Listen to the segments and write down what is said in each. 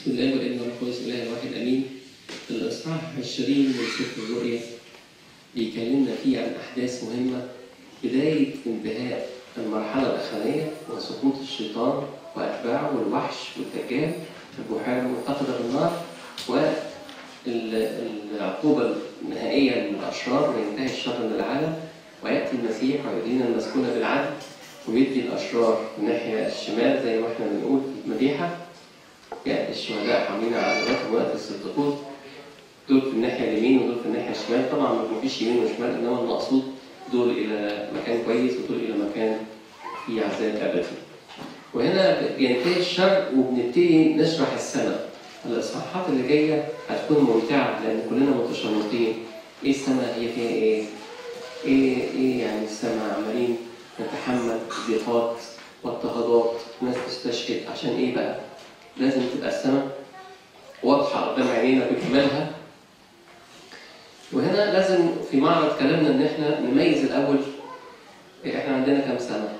بسم الله والابن والروح القدس الاله الواحد امين الاصحاح 20 من سفر الرؤيا بيكلمنا فيه عن احداث مهمه بدايه انتهاء المرحله الاخرانيه وسقوط الشيطان واتباعه والوحش والدجال البحيره المتقده بالنار والعقوبه النهائيه للاشرار وينتهي الشر من العالم وياتي المسيح ويدين المسكون بالعدل ويدي الاشرار الناحيه الشمال زي ما احنا بنقول في المديحه يأتي الشهداء حاملين علاماتهم وقت الصدقوت دول في الناحية اليمين ودول في الناحية الشمال طبعا ما فيش يمين وشمال إنما المقصود دول إلى مكان كويس ودول إلى مكان فيه عذاب أبدي. وهنا بينتهي الشر وبنبتدي نشرح السماء. الإصحاحات اللي جاية هتكون ممتعة لأن كلنا متشوقين. إيه السماء هي فيها إيه؟ إيه إيه يعني السماء عمالين نتحمل ضيقات واضطهادات ناس تستشهد عشان إيه بقى؟ لازم تبقى السماء واضحة قدام عينينا بكمالها وهنا لازم في معرض كلامنا إن إحنا نميز الأول إحنا عندنا كام سنة؟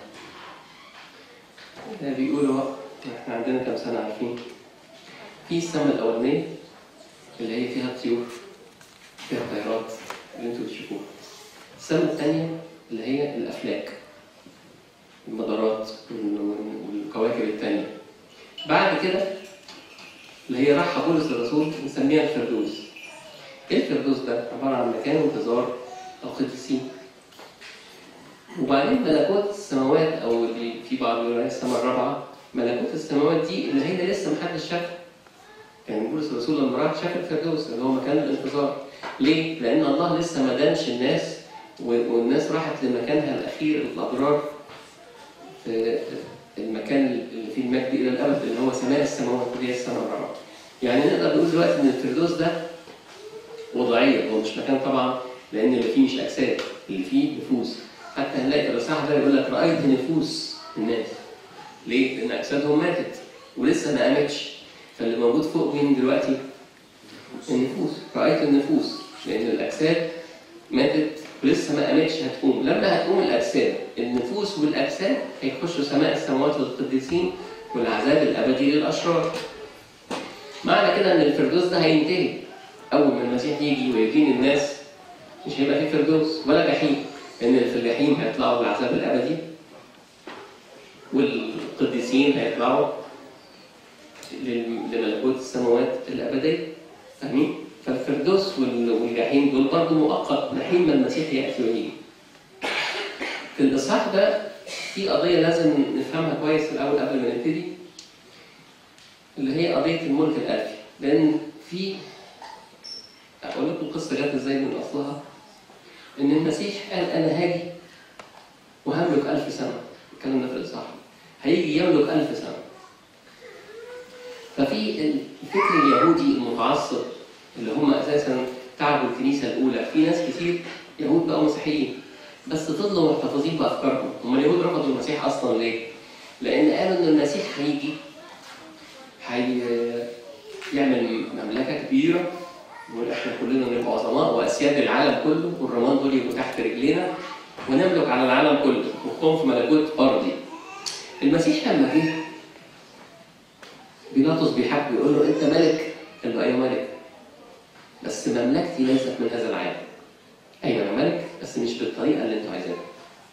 بيقولوا إحنا عندنا كام سنة عارفين؟ في السماء الأولانية اللي هي فيها طيور فيها طيارات اللي أنتوا بتشوفوها السماء الثانية اللي هي الأفلاك المدارات والكواكب الثانية بعد كده اللي هي راحة بولس الرسول نسميها الفردوس. ايه الفردوس ده؟ عبارة عن مكان انتظار القديسين. وبعدين ملكوت السماوات او اللي في بعض بيقول عليها السماء الرابعة، ملكوت السماوات دي اللي هي لسه محدش شافها. يعني بولس الرسول لما راح شاف الفردوس اللي هو مكان الانتظار. ليه؟ لأن الله لسه ما دانش الناس والناس راحت لمكانها الأخير الأبرار في المكان اللي فيه المجد الى الابد اللي هو سماء السماوات اللي هي السماء الرابعه. يعني نقدر نقول دلوقتي ان الفردوس ده وضعيه هو مش مكان طبعا لان اللي فيه مش اجساد اللي فيه نفوس. حتى هنلاقي في الاصحاح ده يقول لك رايت نفوس الناس. ليه؟ لان اجسادهم ماتت ولسه ما قامتش. فاللي موجود فوق مين دلوقتي؟ النفوس، رايت النفوس لان الاجساد ماتت ولسه ما قامتش هتقوم لما هتقوم الاجساد النفوس والاجساد هيخشوا سماء السماوات للقديسين والعذاب الابدي للاشرار معنى كده ان الفردوس ده هينتهي اول ما المسيح يجي ويدين الناس مش هيبقى في فردوس ولا جحيم لان اللي في الجحيم هيطلعوا بالعذاب الابدي والقديسين هيطلعوا لملكوت السماوات الابديه فاهمين؟ فالفردوس والجحيم دول برضه مؤقت لحين ما المسيح ياتي ويجي. في الاصحاح ده في قضيه لازم نفهمها كويس في الاول قبل ما نبتدي اللي هي قضيه الملك الالفي لان في اقول لكم القصه جت ازاي من اصلها ان المسيح قال انا هاجي وهملك ألف سنه الكلام ده في الاصحاح هيجي يملك ألف سنه ففي الفكر اليهودي المتعصب اللي هم اساسا تعبوا الكنيسه الاولى في ناس كتير يهود بقوا مسيحيين بس فضلوا محتفظين بافكارهم هم اليهود رفضوا المسيح اصلا ليه؟ لان قالوا ان المسيح هيجي هيعمل مملكه كبيره يقول احنا كلنا نبقى عظماء واسياد العالم كله والرمان دول يبقوا تحت رجلينا ونملك على العالم كله ونقوم في ملكوت ارضي. المسيح لما جه بيلاطس بيحب يقول له انت ملك؟ قال له ايوه ملك بس مملكتي ليست من هذا العالم. ايوه انا ملك بس مش بالطريقه اللي انتوا عايزينها.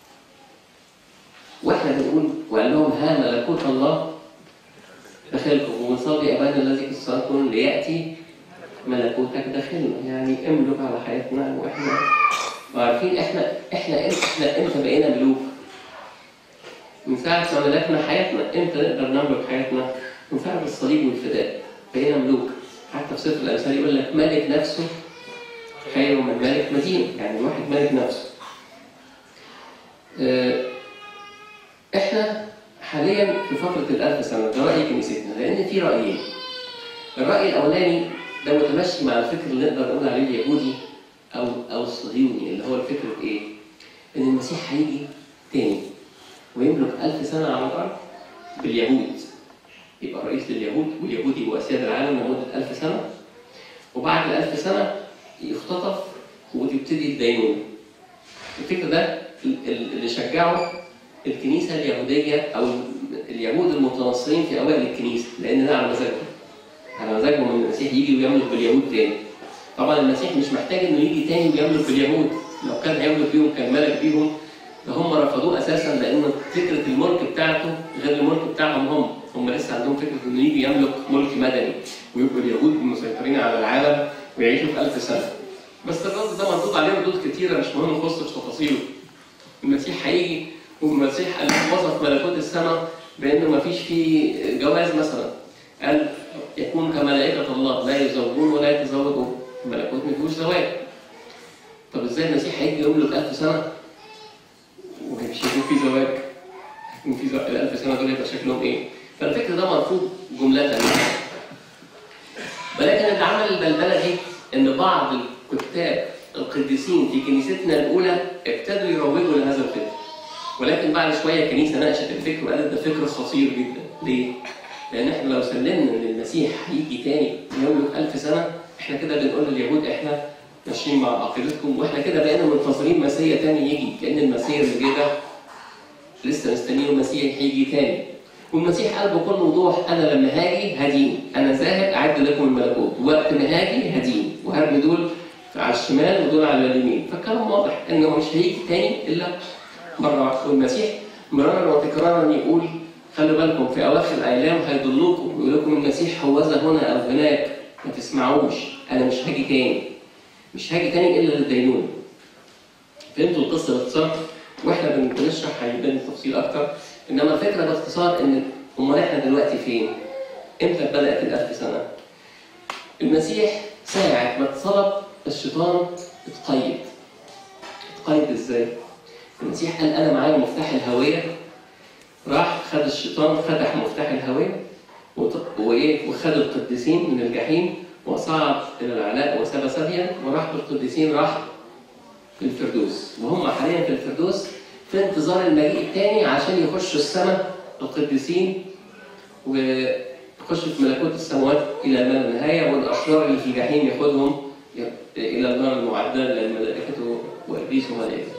واحنا بنقول وقال لهم ها ملكوت الله داخلكم ونصلي ابانا الذي في السماوات لياتي ملكوتك داخلنا يعني املك على حياتنا واحنا عارفين احنا احنا احنا امتى بقينا ملوك؟ من ساعة ما ملكنا حياتنا، امتى نقدر نملك حياتنا؟ من ساعة الصليب والفداء بقينا ملوك. حتى في سفر الامثال يقول لك ملك نفسه خير من ملك مدينه يعني الواحد ملك نفسه احنا حاليا في فترة الألف سنة ده رأي كنيستنا لأن في رأيين الرأي الأولاني ده متمشي مع الفكر اللي نقدر نقول عليه اليهودي أو أو الصهيوني اللي هو الفكر إيه؟ إن المسيح هيجي تاني ويملك ألف سنة على الأرض باليهود يبقى رئيس لليهود واليهود يبقوا اسياد العالم لمده ألف سنه وبعد الألف سنه يختطف وتبتدي الدينونه. الفكر ده اللي شجعه الكنيسه اليهوديه او اليهود المتنصرين في اوائل الكنيسه لان ده على مزاجهم. على مزاجهم ان المسيح يجي ويملك باليهود تاني طبعا المسيح مش محتاج انه يجي تاني ويملك باليهود لو كان هيملك بيهم كان ملك بيهم ده هم رفضوه اساسا لان فكره الملك بتاعته غير الملك بتاعهم هم هم لسه عندهم فكره انه يجي يملك ملك مدني ويبقوا اليهود مسيطرين على العالم ويعيشوا في ألف سنه بس الرد ده مردود عليه ردود كتيره مش مهم نخش في تفاصيله المسيح هيجي والمسيح قال وصف ملكوت السماء بانه ما فيش فيه جواز مثلا قال يكون كملائكه الله لا يزوجون ولا يتزوجون الملكوت ما فيهوش زواج طب ازاي المسيح هيجي يملك ألف سنه ومش هيكون في زواج هيكون في زواج الألف سنه دول هيبقى شكلهم ايه؟ فالفكر ده مرفوض جمله ولكن اللي عمل البلبله دي ان بعض الكتاب القديسين في كنيستنا الاولى ابتدوا يروجوا لهذا الفكر ولكن بعد شويه الكنيسه ناقشت الفكر وقالت ده فكر خطير جدا ليه؟ لان احنا لو سلمنا ان المسيح هيجي تاني يملك ألف سنه احنا كده بنقول لليهود احنا ماشيين مع عقيدتكم واحنا كده بقينا منتظرين مسيح تاني يجي كان المسيح اللي جه ده لسه مستنيين المسيح يجي تاني والمسيح قال بكل وضوح انا لما هاجي هدين انا ذاهب اعد لكم الملكوت وقت ما هاجي هدين وهرمي دول على الشمال ودول على اليمين فالكلام واضح انه مش هيجي تاني الا مره واحده والمسيح مرارا وتكرارا يقول خلوا بالكم في اواخر الايام هيضلوكم ويقول لكم المسيح هوذا هنا او هناك ما تسمعوش انا مش هاجي تاني مش هاجي تاني الا للدينونه فهمتوا القصه باختصار واحنا بنشرح هيبان التفصيل اكتر انما الفكره باختصار ان امال احنا دلوقتي فين؟ امتى بدات الالف سنه؟ المسيح ساعة ما اتصلب الشيطان اتقيد. اتقيد ازاي؟ المسيح قال انا معايا مفتاح الهوية راح خد الشيطان فتح مفتاح الهوية وط- وايه وخد القديسين من الجحيم وصعد الى العلاء وسبى سبيا وراح بالقديسين راح في الفردوس وهم حاليا في الفردوس في انتظار المجيء الثاني عشان يخشوا السماء القديسين ويخشوا في ملكوت السماوات الى ما لا نهايه والاشرار اللي في الجحيم ياخدهم الى النار المعده للملائكه وابليس وملائكته.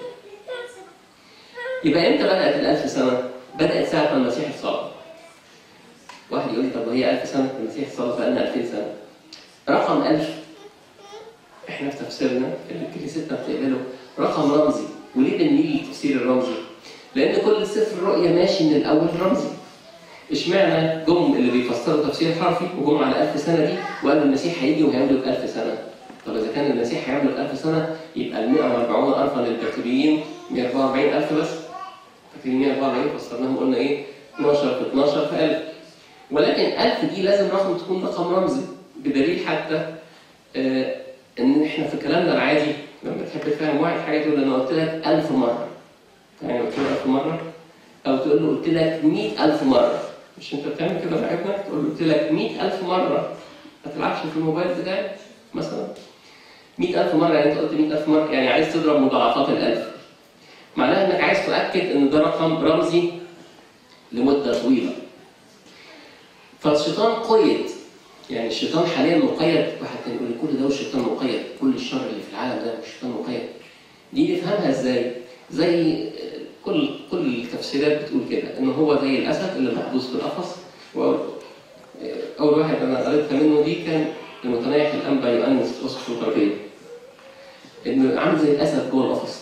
يبقى امتى بدات الالف سنه؟ بدات ساعه ما المسيح اتصلب. واحد يقول لي طب وهي 1000 سنه المسيح اتصلب بقالنا 2000 سنه. رقم 1000 احنا في تفسيرنا اللي كنيستنا بتقبله رقم رمزي وليه بنميل للتفسير الرمزي؟ لان كل سفر الرؤيا ماشي من الاول رمزي. اشمعنى جم اللي بيفسروا تفسير حرفي وجم على 1000 سنه دي وقالوا المسيح هيجي وهيملك 1000 سنه. طب اذا كان المسيح هيملك 1000 سنه يبقى ال 140 الفا للبكتيريين 144000 بس. فاكرين 140 فسرناهم قلنا ايه؟ 12 في 12 في 1000. ولكن 1000 دي لازم رقم تكون رقم رمزي بدليل حتى آه ان احنا في كلامنا العادي لما تحب تفهم واحد حاجه تقول له انا قلت لك 1000 مره يعني قلت له 1000 مره او تقول له قلت لك 100000 مره مش انت بتعمل كده مع ابنك تقول له قلت لك 100000 مره ما تلعبش في الموبايل بتاعك مثلا 100000 مره يعني انت قلت 100000 مره يعني عايز تضرب مضاعفات الالف معناها انك عايز تؤكد ان ده رقم رمزي لمده طويله فالشيطان قيد يعني الشيطان حاليا مقيد واحد كان يقول كل ده والشيطان مقيد كل الشر اللي في العالم ده والشيطان مقيد دي نفهمها ازاي؟ زي كل كل التفسيرات بتقول كده ان هو زي الاسد اللي محبوس في القفص واول اول واحد انا قريتها منه دي كان المتنايح الانبا يؤنس اسقف الغربيه انه عامل زي الاسد جوه القفص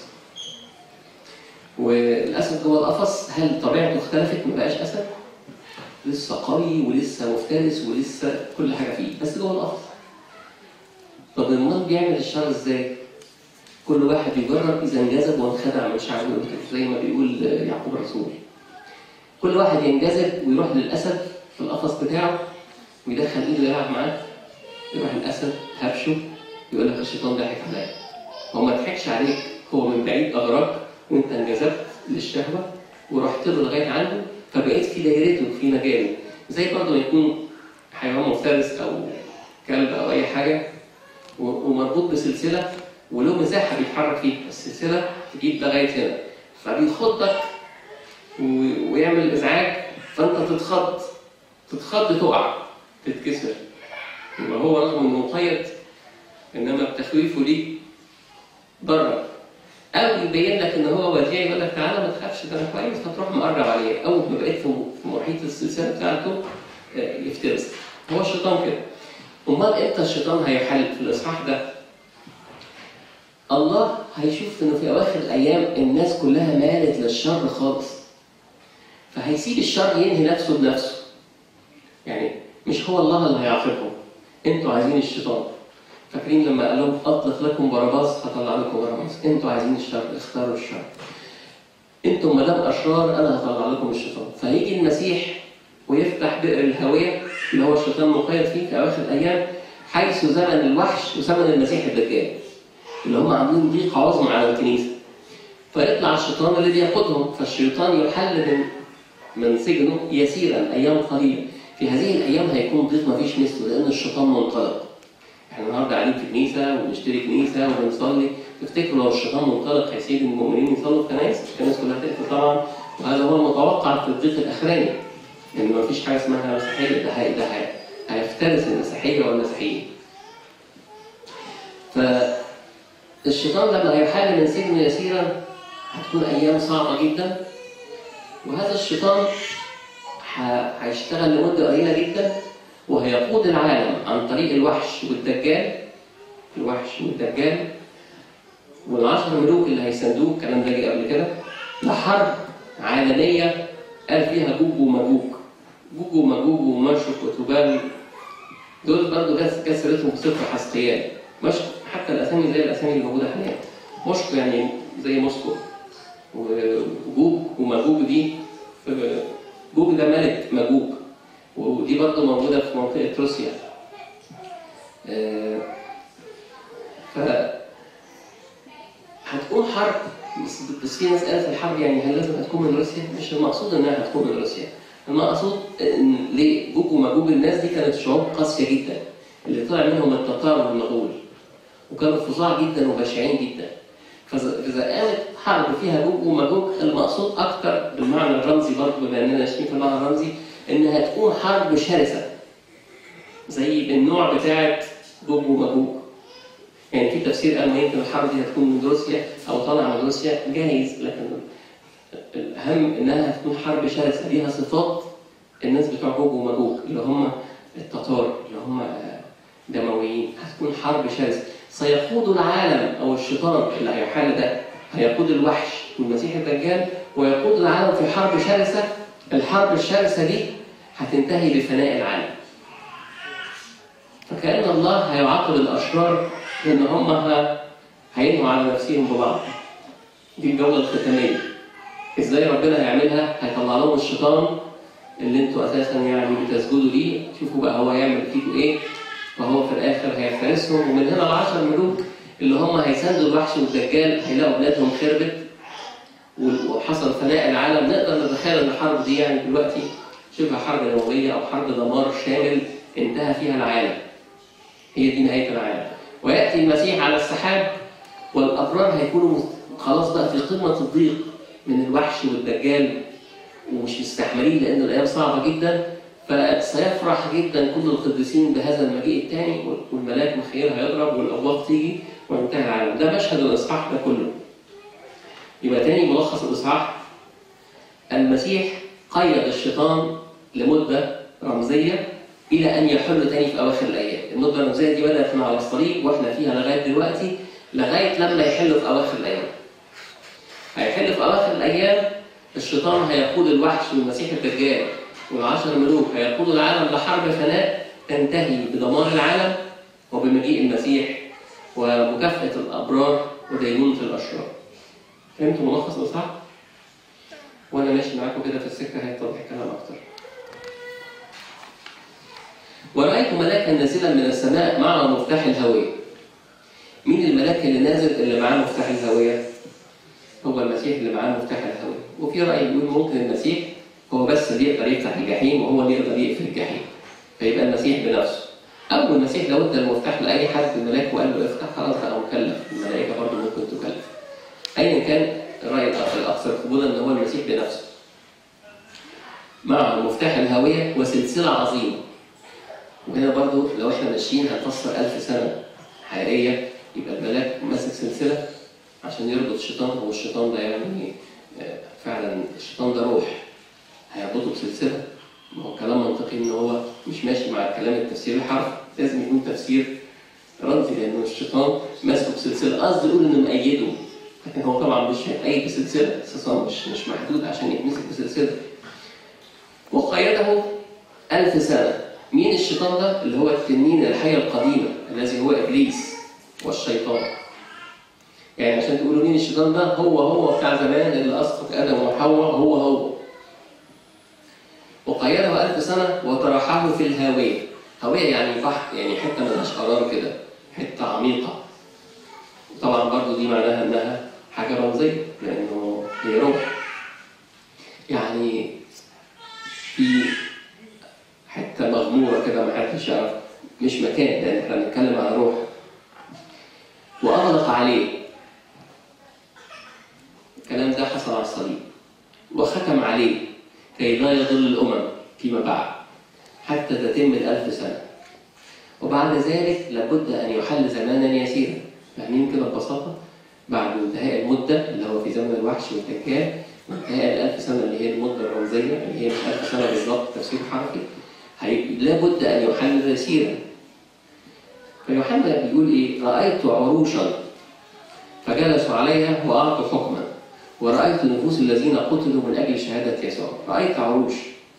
والاسد جوه القفص هل طبيعته اختلفت ما بقاش اسد؟ لسه قوي ولسه مفترس ولسه كل حاجه فيه بس جوه القفص طب المرض بيعمل الشر ازاي؟ كل واحد يجرب اذا انجذب وانخدع من شعبه زي ما بيقول يعقوب الرسول كل واحد ينجذب ويروح للاسد في القفص بتاعه ويدخل ايده يلعب معاه يروح الاسد هبشه يقول لك الشيطان ضحك عليا هو ما ضحكش عليك هو من بعيد اغراك وانت انجذبت للشهوه ورحت له لغايه عنده فبقيت في دايرته في مجاله زي برضه ما يكون حيوان مفترس او كلب او اي حاجه ومربوط بسلسله وله مساحه بيتحرك فيها السلسله تجيب لغايه هنا فبيخضك و- ويعمل ازعاج فانت تتخض تتخض تقع تتكسر يبقى هو رغم انه مقيد انما بتخويفه ليه ضرك او يبين لك ان هو وديع يقول لك تعالى ما تخافش ده انا كويس فتروح مقرب عليه اول ما بقيت في في محيط السلسله بتاعته آه، يفترس هو الشيطان كده امال امتى الشيطان هيحل في الاصحاح ده الله هيشوف انه في اواخر الايام الناس كلها مالت للشر خالص فهيسيب الشر ينهي نفسه بنفسه يعني مش هو الله اللي هيعاقبهم انتوا عايزين الشيطان فاكرين لما قال لهم اطلق لكم باراباس هطلع لكم باراباس انتوا عايزين الشر اختاروا الشر انتم ما دام اشرار انا هطلع لكم الشيطان فهيجي المسيح ويفتح بئر الهويه اللي هو الشيطان مقيد فيه في اواخر الايام حيث زمن الوحش وزمن المسيح الدجال اللي هم عاملين ضيقه عظمى على الكنيسه فيطلع الشيطان الذي يقودهم فالشيطان يحل من من سجنه يسيرا ايام قليله في هذه الايام هيكون ضيق ما فيش مثله لان الشيطان منطلق احنا النهارده قاعدين في كنيسه وبنشتري كنيسه وبنصلي تفتكروا لو الشيطان منطلق هيسيب المؤمنين يصلوا في كنايس الكنائس كلها هتقفل طبعا وهذا هو المتوقع في الضيق الاخراني لان ما فيش حاجه اسمها مسيحيه ده هي ده هي هيفترس المسيحيه والمسيحيين فالشيطان لما هيحل من سجنه يسيرا هتكون ايام صعبه جدا وهذا الشيطان ه- هيشتغل لمده قليله جدا وهيقود العالم عن طريق الوحش والدجال الوحش والدجال والعشر ملوك اللي هيساندوه الكلام ده جه قبل كده لحرب عالميه قال فيها جوج وماجوج جوج وماجوج ومشرق وتبال دول برضه جت جت سيرتهم في سفر حسقيال مشرق حتى الاسامي زي الاسامي اللي موجوده حاليا مشرق يعني زي موسكو وجوج وماجوج دي في- جوج ده ملك ماجوج ودي برضه موجوده في منطقه روسيا آه، ف هتكون حرب بس, بس في ناس قالت الحرب يعني هل لازم هتكون من روسيا؟ مش المقصود انها هتكون من روسيا. المقصود ان ليه جوج وماجوج الناس دي كانت شعوب قاسيه جدا اللي طلع منهم التتار والمغول وكانوا فظاع جدا وبشعين جدا. فإذا إذا قامت حرب فيها جوج وماجوج المقصود اكتر بالمعنى الرمزي برضه بما اننا ماشيين في المعنى الرمزي انها تكون حرب شرسه زي النوع بتاعت جوج وماجوج يعني في تفسير قال ما يمكن الحرب دي هتكون من روسيا او طالعه من روسيا جايز لكن الاهم انها هتكون حرب شرسه ليها صفات الناس بتوع جوج وماجوج اللي هم التتار اللي هم دمويين هتكون حرب شرسه سيقود العالم او الشيطان اللي هيحل ده هيقود الوحش والمسيح الدجال ويقود العالم في حرب شرسه الحرب الشرسه دي هتنتهي بفناء العالم فكأن الله هيعاقب الأشرار لأن هم ه- هينهوا على نفسهم ببعض. دي الجولة الختامية. إزاي ربنا هيعملها؟ هيطلع لهم الشيطان اللي انتوا أساسا يعني بتسجدوا ليه، شوفوا بقى هو هيعمل فيكم إيه، فهو في الآخر هيفترسهم ومن هنا العشر ملوك اللي هم هيساندوا الوحش والدجال هيلاقوا بلادهم خربت وحصل فناء العالم نقدر نتخيل ان الحرب دي يعني دلوقتي شبه حرب نوويه او حرب دمار شامل انتهى فيها العالم. هي دي نهايه العالم. وياتي المسيح على السحاب والابرار هيكونوا خلاص بقى في قمه الضيق من الوحش والدجال ومش مستحملين لان الايام صعبه جدا فسيفرح جدا كل القديسين بهذا المجيء الثاني والملاك مخير هيضرب والابواق تيجي وينتهي العالم ده مشهد الاصحاح ده كله يبقى تاني ملخص الاصحاح المسيح قيد الشيطان لمده رمزيه الى ان يحل تاني في اواخر الايام المده الرمزيه دي بدات من على الصليب واحنا فيها لغايه دلوقتي لغايه لما يحل في اواخر الايام هيحل في اواخر الايام الشيطان هيقود الوحش والمسيح الدجال والعشر ملوك هيقودوا العالم لحرب فناء تنتهي بدمار العالم وبمجيء المسيح ومكافأة الأبرار ودينونة الأشرار. فهمتوا ملخص الإصحاح؟ وأنا ماشي معاكم كده في السكة هيتضح الكلام أكتر. ورأيت ملاكا نازلا من السماء معه مفتاح الهوية. مين الملاك اللي نازل اللي معاه مفتاح الهوية؟ هو المسيح اللي معاه مفتاح الهوية. وفي رأي بيقول ممكن المسيح هو بس اللي يقدر يفتح الجحيم وهو اللي يقدر يقفل الجحيم. فيبقى المسيح بنفسه. أو المسيح لو ادى المفتاح لأي حد الملاك وقال له افتح خلاص بقى مكلف، الملائكة برضه ممكن تكلف. أيا كان الرأي الأكثر قبولا إن هو المسيح بنفسه. معه مفتاح الهوية وسلسلة عظيمة. وهنا برضه لو احنا ماشيين هنفسر ألف سنة حقيقية يبقى الملاك ماسك سلسلة عشان يربط الشيطان هو الشيطان ده يعني آه، فعلا الشيطان ده روح هيربطه بسلسلة ما هو كلام منطقي ان هو مش ماشي مع الكلام التفسير الحرفي لازم يكون تفسير رمزي لانه الشيطان ماسكه بسلسله قصدي يقول انه مأيده لكن هو طبعا مش هيتأيد بسلسله الشيطان مش مش محدود عشان يتمسك بسلسله وقيده ألف سنة مين الشيطان ده؟ اللي هو التنين الحية القديمة الذي هو إبليس والشيطان يعني عشان تقولوا مين الشيطان ده هو هو بتاع زمان اللي أسقط آدم وحواء هو هو وقيده ألف سنة وطرحه في الهاوية هاوية يعني بحر يعني حتة من الأشقرار كده حتة عميقة طبعا برضو دي معناها إنها حاجة رمزية لأنه هي روح يعني في حته مغموره كده ما حدش يعرف مش مكان لان احنا بنتكلم على روح واغلق عليه الكلام ده حصل على الصليب وختم عليه كي لا يضل الامم فيما بعد حتى تتم الالف سنه وبعد ذلك لابد ان يحل زمانا يسيرا فاهمين كده ببساطه بعد انتهاء المده اللي هو في زمن الوحش والدجال وانتهاء الألف سنة اللي هي المدة الرمزية اللي هي مش ألف سنة بالظبط تفسير حرفي هي لابد أن يحل يسيرا فيوحنا بيقول إيه؟ رأيت عروشا فجلسوا عليها وأعطوا حكما ورأيت نفوس الذين قتلوا من أجل شهادة يسوع رأيت عروش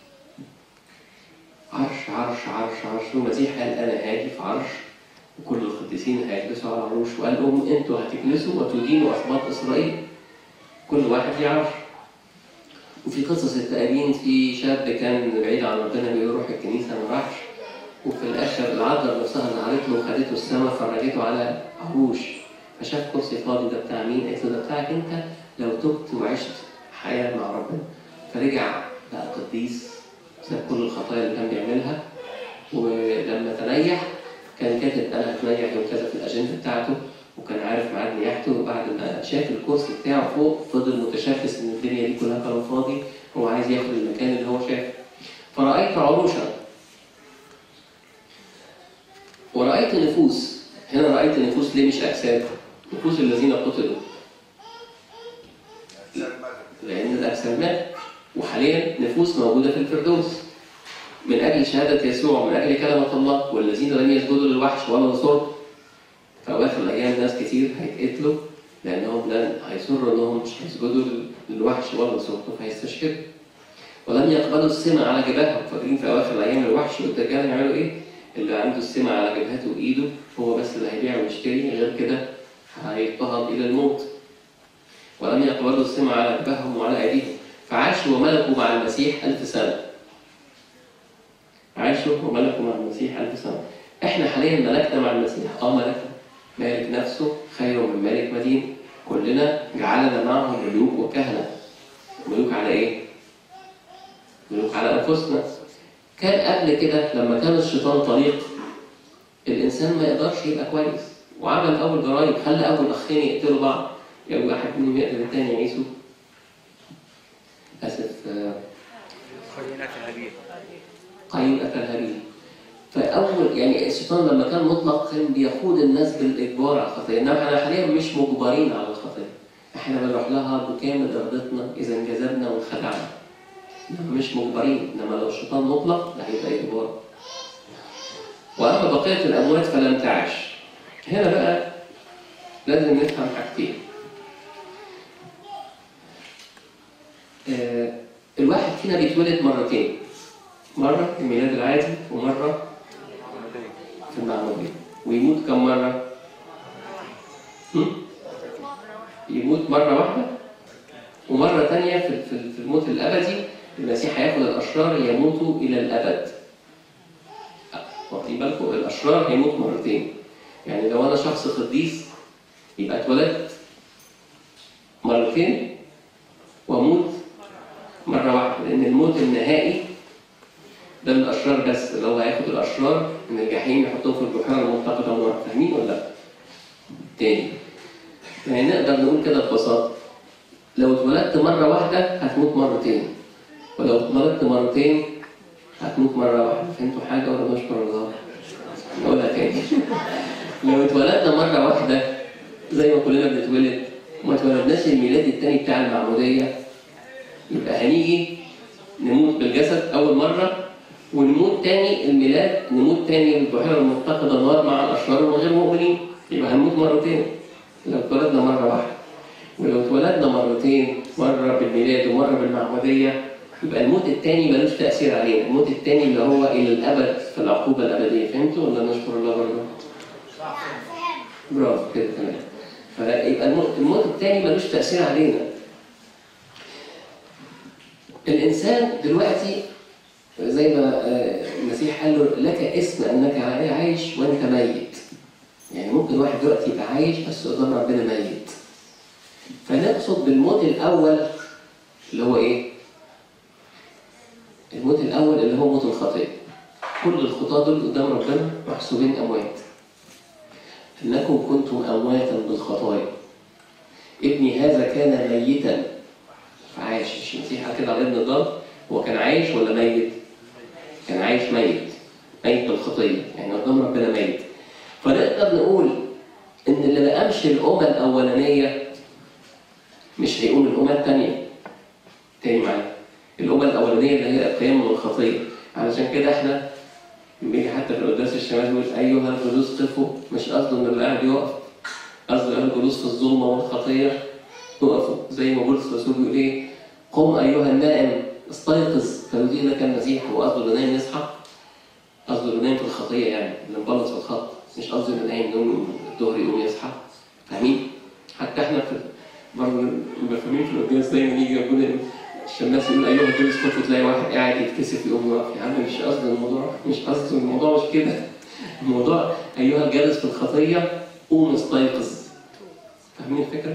عرش عرش عرش عرش والمسيح قال أنا هاجي في عرش وكل القديسين هيجلسوا على العروش وقال لهم أنتوا هتجلسوا وتدينوا أسباط إسرائيل كل واحد ليه عرش وفي قصص التأبين في شاب كان بعيد عن ربنا بيروح الكنيسة ما راحش وفي الآخر العذراء نفسها ظهرت له وخدته السما فرجته على عروش فشاف كرسي فاضي ده بتاع مين؟ قالت له ده بتاعك أنت لو تبت وعشت حياة مع ربنا فرجع بقى قديس ساب كل الخطايا اللي كان بيعملها ولما تريح كان كاتب أنا هتريح يوم كذا في الأجندة بتاعته وكان عارف ميعاد نياحته وبعد ما شاف الكرسي بتاعه فوق فضل متشخص ان الدنيا دي كلها كلام فاضي هو عايز ياخد المكان اللي هو شافه فرأيت عروشا ورأيت نفوس هنا رأيت نفوس ليه مش أجساد؟ نفوس الذين قتلوا لأن الأجساد مات وحاليا نفوس موجودة في الفردوس من أجل شهادة يسوع من أجل كلمة الله والذين لم يسجدوا للوحش ولا لصورته في أواخر الأيام ناس كتير هيتقتلوا لأنهم لن هيصروا إنهم مش هيسجدوا للوحش ولا لصورته فهيستشهدوا ولم يقبلوا السمع على جبههم فاكرين في أواخر الأيام الوحش والدجال هيعملوا إيه؟ اللي عنده السمع على جبهته وإيده هو بس اللي هيبيع ويشتري غير كده هيضطهد إلى الموت ولم يقبلوا السمع على جبههم وعلى أيديهم فعاشوا وملكوا مع المسيح ألف سنة عاشوا وملكوا مع المسيح ألف سنة إحنا حاليا ملكنا مع المسيح آه ملكنا مالك نفسه خير من مالك مدينة كلنا جعلنا معه ملوك وكهنة ملوك على إيه؟ ملوك على أنفسنا كان قبل كده لما كان الشيطان طريق الإنسان ما يقدرش يبقى كويس وعمل أول جرايم خلى أول أخين يقتلوا بعض يا واحد منهم يقتل الثاني يعيسو آسف آه، خلينا هابيل قايين قتل هابيل فاول يعني الشيطان لما كان مطلق كان بيقود الناس بالاجبار على الخطيه انما احنا حاليا مش مجبرين على الخطيه احنا بنروح لها بكامل ارادتنا اذا انجذبنا وانخدعنا انما مش مجبرين انما لو الشيطان مطلق ده هيبقى اجبار واما بقيه الاموات فلم تعش هنا بقى لازم نفهم حاجتين آه، الواحد فينا بيتولد مرتين مرة في الميلاد العادي ومرة في المعمودية ويموت كم مرة؟ هم؟ يموت مرة واحدة ومرة تانية في في- في الموت الأبدي المسيح هياخد الأشرار يموتوا إلى الأبد. واخدين بالكم الأشرار هيموت مرتين. يعني لو أنا شخص قديس يبقى اتولدت مرتين وأموت مرة واحدة لأن الموت النهائي ده للأشرار بس اللي هو هياخد الأشرار من الجحيم يحطهم في البحيرة المنتقدة والنار فاهمين ولا لأ؟ تاني يعني نقدر نقول كده ببساطة لو اتولدت مرة واحدة هتموت مرتين ولو اتولدت مرتين هتموت مرة واحدة فهمتوا حاجة ولا نشكر الله؟ نقولها تاني لو اتولدنا مرة واحدة زي ما كلنا بنتولد وما اتولدناش الميلاد التاني بتاع المعمودية يبقى هنيجي نموت بالجسد أول مرة ونموت تاني الميلاد نموت تاني البحيرة المتقدة نار مع الأشرار والغير مؤمنين يبقى هنموت مرتين لو اتولدنا مرة واحدة ولو اتولدنا مرتين مرة بالميلاد ومرة بالمعمودية يبقى الموت التاني ملوش تأثير علينا الموت التاني اللي هو إلى الأبد في العقوبة الأبدية فهمتوا ولا نشكر الله برضه؟ برافو كده تمام فيبقى الموت, الموت التاني ملوش تأثير علينا الإنسان دلوقتي زي ما آه، المسيح قال له لك اسم أنك عايش وأنت ميت يعني ممكن واحد دلوقتي يبقى عايش بس قدام ربنا ميت فنقصد بالموت الأول اللي هو إيه؟ الموت الأول اللي هو موت الخطية كل الخطاة دول قدام ربنا محسوبين أموات إنكم كنتم أمواتا بالخطايا ابني هذا كان ميتا فعاش مش المسيح قال كده على ابن الضال هو كان عايش ولا ميت؟ كان عايش ميت ميت بالخطية يعني قدام ربنا ميت فنقدر نقول إن اللي ما قامش الأمة الأولانية مش هيقوم الأمة الثانية تاني معايا الأمة الأولانية اللي هي القيام من الخطية علشان كده احنا بيجي حتى في القداس الشمال يقول أيها الجلوس قفوا مش قصده إن اللي قاعد يقف قصده أيها الجلوس في الظلمة والخطية اقفوا زي ما بولس الرسول بيقول إيه قم أيها النائم استيقظ فيضيء لك المسيح هو قصده اللي نايم يصحى قصده اللي نايم في الخطية يعني اللي مبلص في الخط مش قصده اللي نايم نوم الظهر يقوم يصحى فاهمين؟ حتى احنا في برضه نبقى فاهمين في القداس دايما يجي يقول الشماس يقول ايها الجلوس كنت تلاقي واحد قاعد يتكسف يقوم يقف يا عم مش قصد الموضوع مش قصد الموضوع مش كده الموضوع ايها الجالس في الخطيه قوم استيقظ فاهمين الفكره؟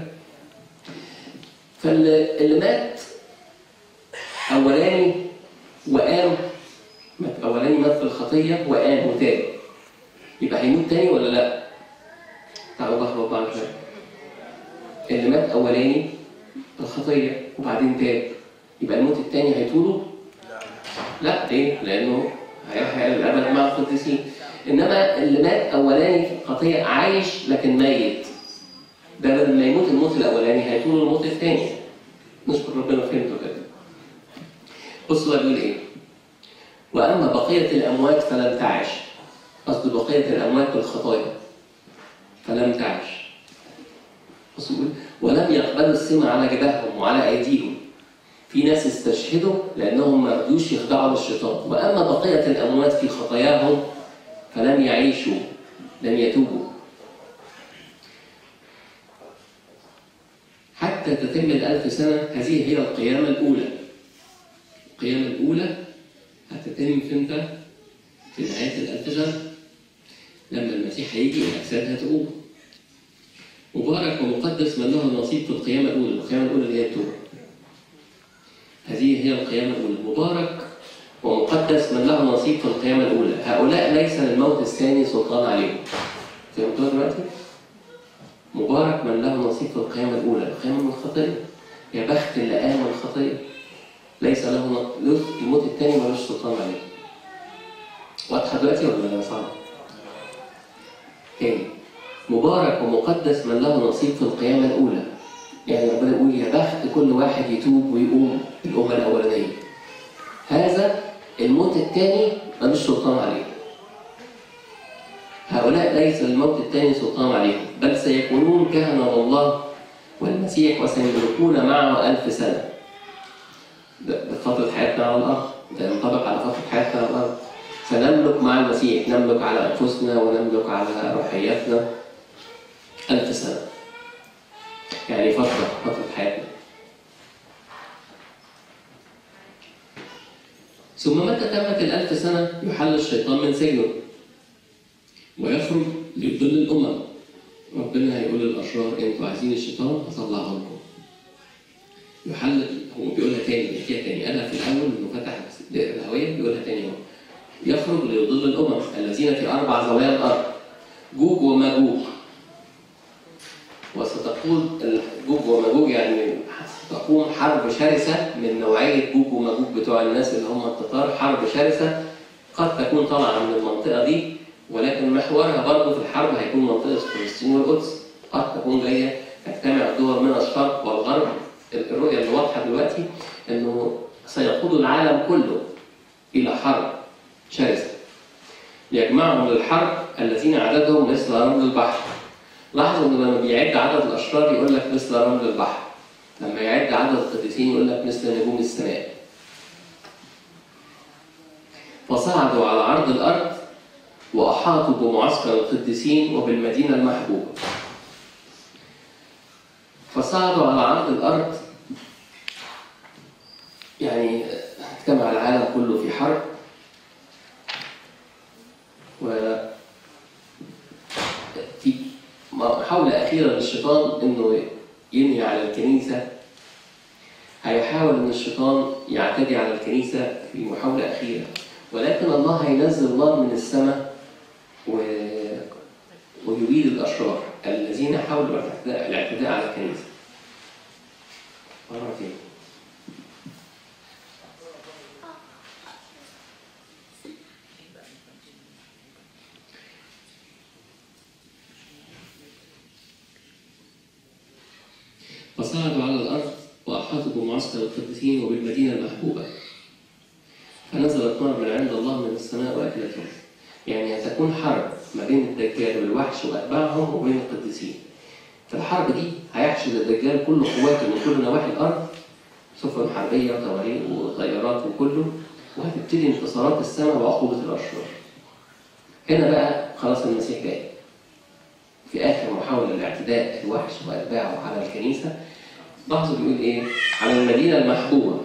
فاللي مات اولاني وقام مات اولاني مات في الخطيه وقام وتاب يبقى هيموت تاني ولا لا؟ تعالوا بحر بعض شويه اللي مات اولاني الخطيه وبعدين تاب يبقى الموت الثاني هيطوله؟ لا ليه؟ لانه هيحيا الابد مع القديسين انما اللي مات اولاني في الخطيه عايش لكن ميت ده بدل ما يموت الموت الاولاني هيطول الموت الثاني نشكر ربنا فهمته كده بصوا بقى بيقول ايه؟ واما بقيه الاموات فلم تعش قصد بقيه الاموات بالخطايا فلم تعش بصوا بيقول ولم يقبلوا السمع على جباههم وعلى ايديهم في ناس استشهدوا لانهم ما رضوش يخضعوا للشيطان واما بقيه الاموات في خطاياهم فلم يعيشوا لم يتوبوا حتى تتم الألف سنة هذه هي القيامة الأولى القيامة الأولى هتتم في امتى؟ في نهاية الألف سنة لما المسيح هيجي الأجساد هتقوم مبارك ومقدس من له نصيب في القيامة الأولى القيامة الأولى اللي هي التوبة هذه هي القيامة الأولى مبارك ومقدس من له نصيب في القيامة الأولى هؤلاء ليس للموت الثاني سلطان عليهم فهمتوا دلوقتي؟ مبارك من له نصيب في القيامة الأولى القيامة من الخطية يا بخت اللي قام من الخطية ليس له ن- الموت الثاني ملوش سلطان عليه واضحة دلوقتي ولا صعبة؟ تاني مبارك ومقدس من له نصيب في القيامة الأولى يعني ربنا يقول يا بخت كل واحد يتوب ويقوم الأمة الأولانية هذا الموت الثاني ملوش سلطان عليه هؤلاء ليس الموت الثاني سلطان عليهم بل سيكونون كهنة الله والمسيح وسيملكون معه ألف سنة ده ده فترة حياتنا على الأرض ده ينطبق على فترة حياتنا على الأرض سنملك مع المسيح نملك على أنفسنا ونملك على روحياتنا ألف سنة يعني فترة فترة حياتنا ثم متى تمت الألف سنة يحل الشيطان من سجنه ويخرج ليضل الأمم ربنا هيقول للأشرار أنتوا عايزين الشيطان هطلعه لكم يحل هو بيقولها تاني بيحكيها تاني قالها في الأول إنه فتح دائرة الهوية بيقولها تاني أهو يخرج ليضل الأمم الذين في أربع زوايا الأرض جوج وماجوج وستقول جوج وماجوج يعني ستقوم حرب شرسة من نوعية جوج وماجوج بتوع الناس اللي هم التتار حرب شرسة قد تكون طالعة من المنطقة دي ولكن محورها برضه في الحرب هيكون منطقة فلسطين والقدس قد تكون جاية تجتمع دول من الشرق والغرب الرؤية اللي واضحة دلوقتي إنه سيقود العالم كله إلى حرب شرسة يجمعهم للحرب الذين عددهم مثل رمل البحر لاحظوا انه لما بيعد عدد الاشرار يقول لك مثل رمل البحر لما يعد عدد القديسين يقول لك مثل نجوم السماء فصعدوا على عرض الارض واحاطوا بمعسكر القديسين وبالمدينه المحبوبه فصعدوا على عرض الارض يعني اجتمع العالم كله في حرب و في محاولة أخيرة للشيطان إنه ينهي على الكنيسة هيحاول إن الشيطان يعتدي على الكنيسة في محاولة أخيرة ولكن الله هينزل نار من السماء و... ويبيد الأشرار الذين حاولوا الاعتداء الاعتداء على الكنيسة. مرة تاني. فصعدوا على الأرض وأحاطوا بمعسكر القديسين وبالمدينة المحبوبة فنزلت نار من عند الله من السماء وأكلتهم يعني هتكون حرب ما بين الدجال والوحش وأتباعهم وبين القديسين في الحرب دي هيحشد الدجال كل قواته من كل نواحي الأرض سفن حربية وطوارئ وطيارات وكله وهتبتدي انتصارات السماء وعقوبة الأشرار هنا بقى خلاص المسيح جاي في آخر محاولة لاعتداء الوحش وأتباعه على الكنيسة لاحظوا بيقول إيه؟ على المدينة المحبوبة.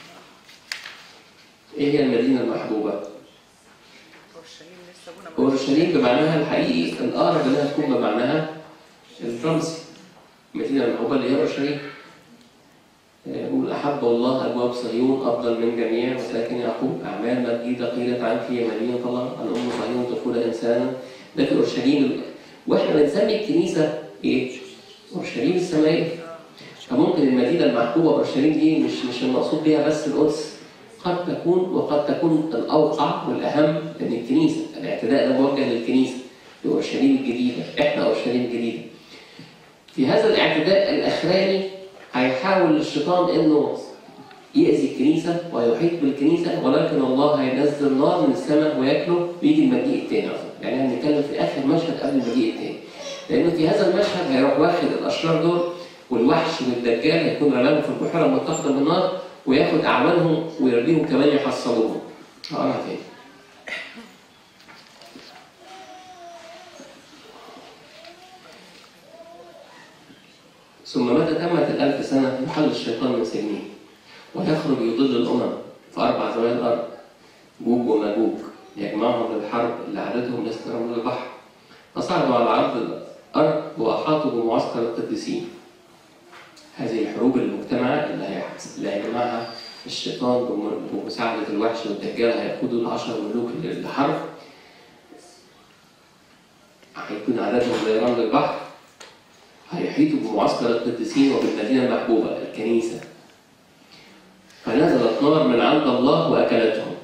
إيه هي المدينة المحبوبة؟ اورشليم لسه ابونا أورشليم بمعناها الحقيقي الأقرب إنها تكون بمعناها الرمزي. المدينة المحبوبة اللي هي أورشليم. يقول أحب الله أبواب صهيون أفضل من جميع مساكن يعقوب أعمال مجيدة قيلت عنك يا مدينة الله الأم صهيون تقول إنسانا ده في أورشليم واحنا بنسمي الكنيسه ايه؟ اورشليم السمائيه. فممكن المدينه المحبوبه اورشليم دي مش مش المقصود بها بس القدس. قد تكون وقد تكون الاوقع والاهم ان الكنيسه، الاعتداء ده موجه للكنيسه لاورشليم الجديده، احنا اورشليم الجديده. في هذا الاعتداء الاخراني هيحاول الشيطان انه يأذي الكنيسة ويحيط بالكنيسة ولكن الله هينزل نار من السماء وياكله ويجي المجيء التاني أصلا يعني احنا بنتكلم في آخر مشهد قبل المجيء التاني لأنه في هذا المشهد هيروح واخد الأشرار دول والوحش والدجال هيكون رماهم في البحيرة المتقدة بالنار وياخد أعمالهم ويرميهم كمان يحصلوهم هقراها تاني ثم متى تمت الألف سنة يحل الشيطان من سجنه ويخرج يضل الأمم في أربع زوايا الأرض جوج وماجوج يجمعهم للحرب اللي عددهم مثل رمل البحر فصعدوا على عرض الأرض وأحاطوا بمعسكر القديسين هذه الحروب المجتمعة اللي هيحس- اللي هيجمعها الشيطان بم- بمساعدة الوحش والدجال هيقودوا العشر ملوك للحرب هيكون عددهم زي رمل البحر هيحيطوا بمعسكر القديسين وبالمدينة المحبوبة الكنيسة فنزلت نار من عند الله وأكلتهم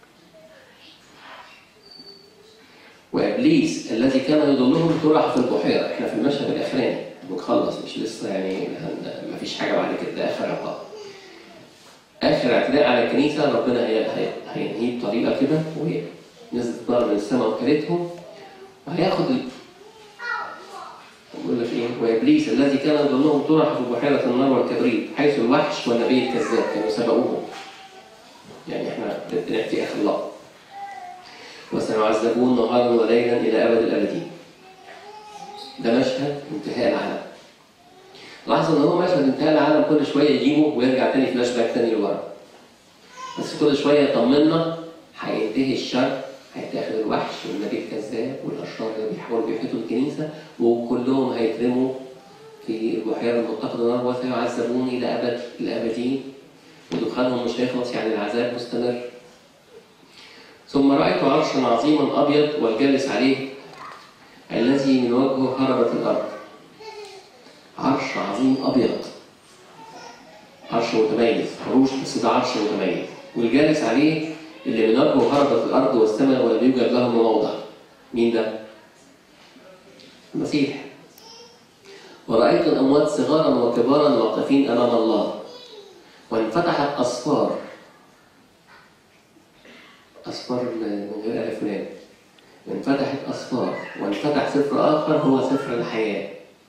وإبليس الذي كان يضلهم طرح في البحيرة إحنا في المشهد الأخراني بنخلص مش لسه يعني هن- مفيش حاجة بعد كده ده آخر عقاب آخر اعتداء على الكنيسة ربنا هي- هي- هينهيه بطريقة كده ونزلت نار من السماء وكلتهم وهياخد ال- يقول لك ايه وابليس الذي كان يضلهم طرح في بحيره النار والكبريت حيث الوحش والنبي الكذاب كانوا سبقوهم يعني احنا بنحكي اخر الله وسيعذبون نهارا وليلا الى ابد الابدين ده مشهد انتهاء العالم لاحظوا ان هو مشهد انتهاء العالم كل شويه يجيبه ويرجع تاني فلاش باك تاني لورا بس كل شويه يطمنا هينتهي الشر هيتاخد الوحش والنبي الكذاب والاشرار اللي بيحاولوا بيحيطوا الكنيسه وكلهم هيترموا في البحيره المتقده نار وسيعذبون الى ابد الابدين ودخانهم مش هيخلص يعني العذاب مستمر ثم رايت عرشا عظيما ابيض والجالس عليه الذي من وجهه هربت الارض عرش عظيم ابيض عرش متميز عروش بس ده عرش متميز والجالس عليه اللي من وجهه هربت الارض والسماء ولم يوجد لهم موضع مين ده؟ المسيح ورأيت الأموات صغارا وكبارا واقفين أمام الله وانفتحت أسفار أسفار من غير ألف ولام انفتحت أسفار وانفتح سفر آخر هو سفر الحياة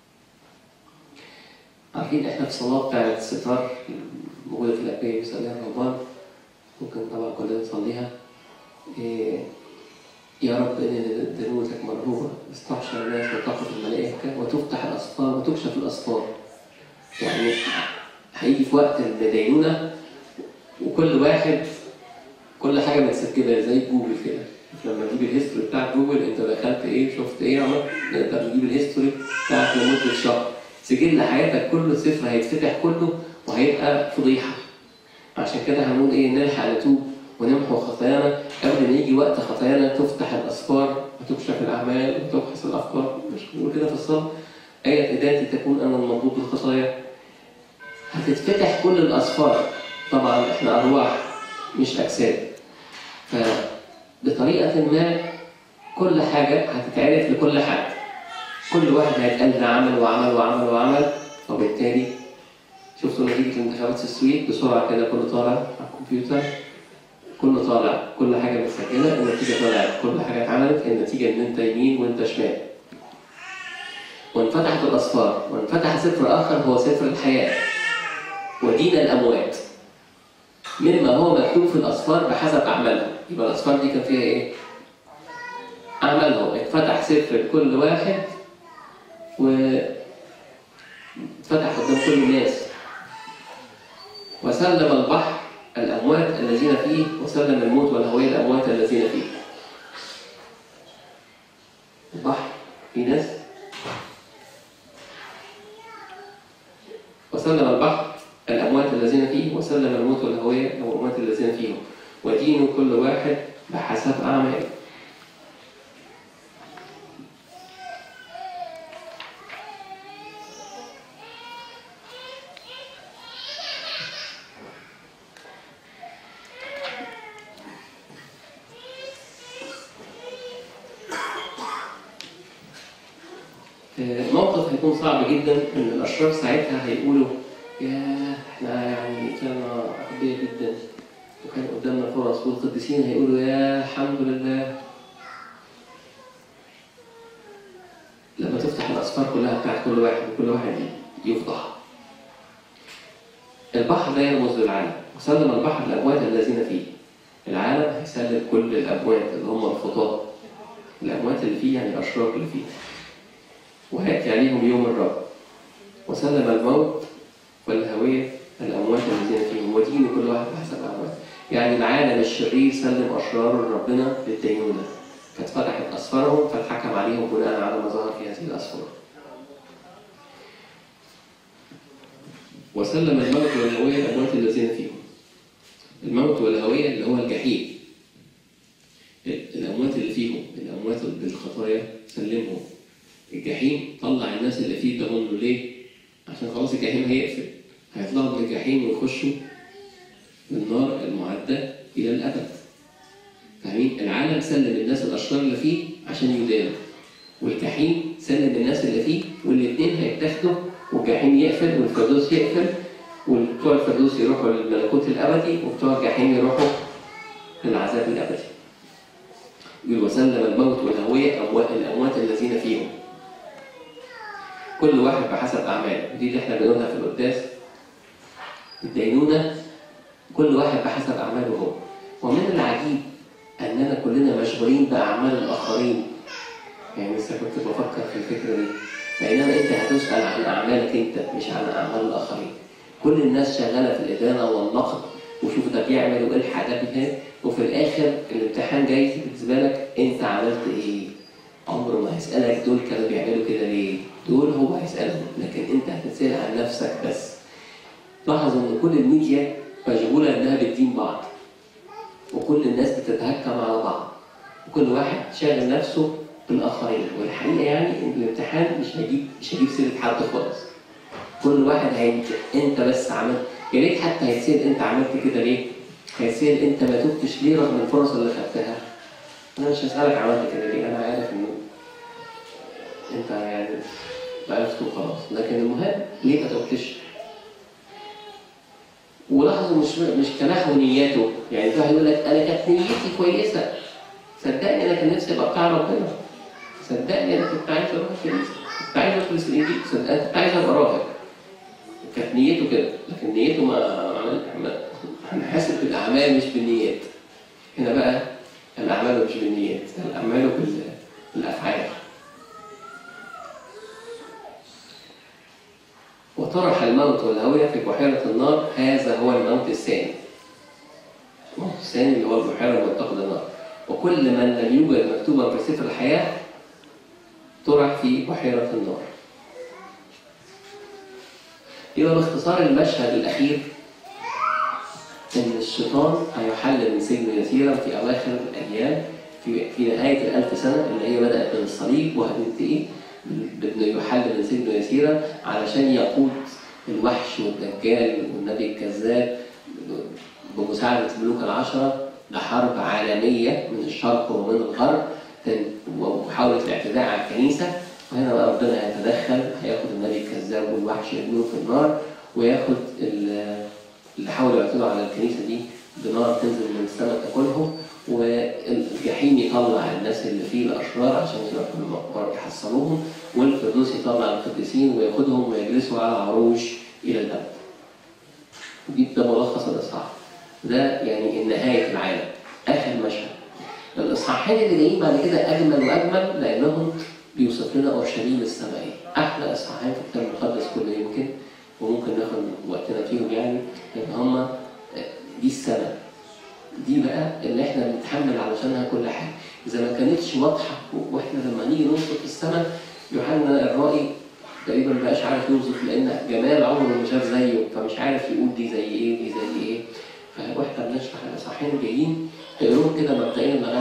عارفين إحنا في الصلاة بتاعت الستار موجودة في الأبية بيصليها الرهبان ممكن طبعا كلنا نصليها إيه يا رب إن دنوتك مرهوبة استحشر الناس وتقف الملائكة وتفتح الأسفار وتكشف الأسفار يعني هيجي في وقت الدينونة وكل واحد كل حاجة متسجلة زي جوجل كده لما تجيب الهيستوري بتاعت جوجل انت دخلت ايه شفت ايه عملت نقدر نجيب الهيستوري بتاعك لمدة شهر سجل حياتك كله صفر هيتفتح كله وهيبقى فضيحة عشان كده هنقول ايه نلحق نتوب ونمحو خطايانا قبل ما يجي وقت خطايانا تفتح الاسفار وتكشف الاعمال وتبحث الافكار مش بنقول كده في الصلاه آية إداتي تكون أنا المضبوط بالخطايا هتتفتح كل الأسفار طبعا إحنا أرواح مش أجساد فبطريقة ما كل حاجة هتتعرف لكل حد كل واحد هيتقال ده عمل وعمل وعمل وعمل وبالتالي شفتوا نتيجة الانتخابات في السويد بسرعة كده كله طالع على الكمبيوتر كله طالع كل حاجة متسجلة النتيجة طلعت كل حاجة اتعملت النتيجة إن أنت يمين وأنت شمال وانفتحت الأسفار وانفتح سفر آخر هو سفر الحياة ودين الأموات مما هو مكتوب في الأسفار بحسب أعمالهم يبقى الأسفار دي كان فيها إيه؟ أعمالهم اتفتح سفر لكل واحد و اتفتح قدام كل الناس وسلم البحر الأموات الذين فيه وسلم الموت والهوية الأموات الذين فيه البحر في ناس وسلم البحر الأموات الذين فيه وسلم الموت والهوية الأموات الذين فيهم ودين كل واحد بحسب أعماله موقف هيكون صعب جدا ان الاشرار ساعتها هيقولوا يا احنا يعني كنا اغبياء جدا وكان قدامنا فرص والقديسين هيقولوا يا الحمد لله لما تفتح الاسفار كلها بتاعت كل واحد وكل واحد يفضح البحر لا يرمز للعالم وسلم البحر الاموات الذين فيه العالم هيسلم كل الاموات اللي هم الخطاة الاموات اللي فيه يعني الاشرار اللي فيه وهيأتي عليهم يوم الرب وسلم الموت والهوية الأموات الذين فيهم ودين كل واحد بحسب أعماله يعني العالم الشرير سلم أشرار ربنا للدينونة فاتفتحت أسفارهم فاتحكم عليهم بناء على ما ظهر في هذه الأسفار وسلم الموت والهوية الأموات الذين فيهم الموت والهوية اللي هو الجحيم الأموات اللي فيهم الأموات بالخطايا سلمهم الجحيم طلع الناس اللي فيه ضمنه ليه؟ عشان خلاص الجحيم هيقفل هيطلعوا من الجحيم ويخشوا النار المعدة إلى الأبد فاهمين؟ العالم سلم الناس الأشرار اللي فيه عشان يدانوا والجحيم سلم الناس اللي فيه والاثنين هيتاخدوا والجحيم يقفل والفردوس يقفل وبتوع الفردوس يروحوا للملكوت الأبدي وبتوع الجحيم يروحوا للعذاب الأبدي يقول وسلم الموت والهوية أموات الأموات الذين فيهم كل واحد بحسب أعماله دي اللي احنا بنقولها في القداس الدينونة كل واحد بحسب أعماله هو ومن العجيب أننا كلنا مشغولين بأعمال الآخرين يعني لسه كنت بفكر في الفكرة دي بينما أنت هتسأل عن أعمالك أنت مش عن أعمال الآخرين كل الناس شغالة في الإدانة والنقد وشوف ده بيعمل والحق ده بيهان وفي الآخر الامتحان جاي بالنسبة لك أنت عملت إيه؟ عمره ما هيسألك دول كانوا بيعملوا كده ليه؟ دول هو هيسألهم لكن أنت هتسأل عن نفسك بس لاحظوا إن كل الميديا مشغولة إنها بتدين بعض وكل الناس بتتهكم على بعض وكل واحد شاغل نفسه بالآخرين والحقيقة يعني إن الامتحان مش هيجيب مش هيجيب سيرة حد خالص كل واحد هينت أنت بس عملت يا ريت حتى هيتسأل أنت عملت كده ليه؟ هيتسأل أنت ما تبتش ليه رغم الفرص اللي خدتها أنا مش هسألك عملت كده ليه أنا عارف إنه أنت يعني عرفت وخلاص لكن المهم ليه ما تبتش ولاحظوا مش مش كنحو نياته يعني في واحد يقول لك انا كانت نيتي كويسه صدقني انا كان نفسي ابقى بتاع ربنا صدقني انا كنت عايز اروح الكنيسه كنت عايز ادرس الانجيل صدقني كنت عايز ابقى راهب كانت نيته كده لكن نيته ما ما- ما هنحاسب بالاعمال مش بالنيات هنا بقى الاعمال مش بالنيات الاعمال بال- بالافعال وطرح الموت والهوية في بحيرة النار هذا هو الموت الثاني الموت الثاني اللي هو البحيرة المتقدة النار وكل من لم يوجد مكتوبا في سفر الحياة طرح في بحيرة النار يبقى باختصار المشهد الأخير إن الشيطان هيحل من سجن يسيرا في أواخر الأيام في في نهاية الألف سنة اللي هي بدأت من الصليب وهتنتهي بأنه يحل من سجن يسيرا علشان يقود الوحش والدجال والنبي الكذاب بمساعدة الملوك العشرة لحرب عالمية من الشرق ومن الغرب تن- ومحاولة الاعتداء على الكنيسة وهنا بقى ربنا هيتدخل هياخد النبي الكذاب والوحش يرميه في النار وياخد ال- اللي حاولوا يعتدوا على الكنيسة دي بنار تنزل من السماء تاكلهم والجحيم يطلع الناس اللي فيه الأشرار عشان يروحوا المقبرة يحصلوهم والفردوس يطلع القديسين وياخدهم ويجلسوا على عروش إلى الأبد. دي ده ملخص الإصحاح. ده يعني نهاية العالم آخر مشهد. الإصحاحين اللي جايين بعد كده أجمل وأجمل لأنهم بيوصف لنا أورشليم السمائية. أحلى إصحاحين في الكتاب المقدس كله يمكن وممكن ناخد وقتنا فيهم يعني لأن هما دي السنة دي بقى اللي احنا بنتحمل علشانها كل حاجه اذا ما كانتش واضحه واحنا لما نيجي نوصف السماء يوحنا الرائي تقريبا ما بقاش عارف يوصف لان جمال عمره ما شاف زيه فمش عارف يقول دي زي ايه دي زي ايه فاحنا بنشرح الاصحاحين الجايين تقروهم كده مبدئيا لغايه